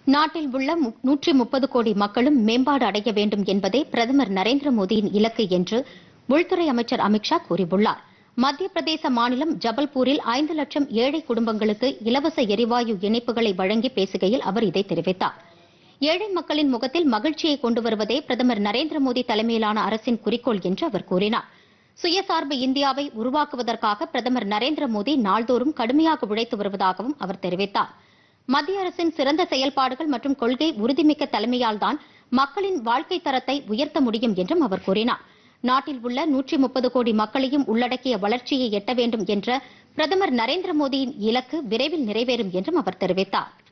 நாட்டில் உள்ள நூற்றி முப்பது கோடி மக்களும் மேம்பாடு அடைய வேண்டும் என்பதே பிரதமர் நரேந்திர மோடியின் இலக்கு என்று உள்துறை அமைச்சர் அமித்ஷா கூறியுள்ளார் மத்திய பிரதேச மாநிலம் ஜபல்பூரில் ஐந்து லட்சம் ஏழை குடும்பங்களுக்கு இலவச எரிவாயு இணைப்புகளை வழங்கி பேசுகையில் அவர் இதை தெரிவித்தார் ஏழை மக்களின் முகத்தில் மகிழ்ச்சியை கொண்டு வருவதே பிரதமர் நரேந்திர மோடி தலைமையிலான அரசின் குறிக்கோள் என்று அவர் கூறினார் சுயசார்பு இந்தியாவை உருவாக்குவதற்காக பிரதமர் நரேந்திர மோடி நாள்தோறும் கடுமையாக உழைத்து வருவதாகவும் அவர் தெரிவித்தார் மத்திய அரசின் சிறந்த செயல்பாடுகள் மற்றும் கொள்கை உறுதிமிக்க தலைமையால்தான் மக்களின் வாழ்க்கை தரத்தை உயர்த்த முடியும் என்றும் அவர் கூறினார் நாட்டில் உள்ள நூற்றி முப்பது கோடி மக்களையும் உள்ளடக்கிய வளர்ச்சியை எட்ட வேண்டும் என்ற பிரதமர் நரேந்திர மோடியின் இலக்கு விரைவில் நிறைவேறும் என்றும் அவர் தெரிவித்தார்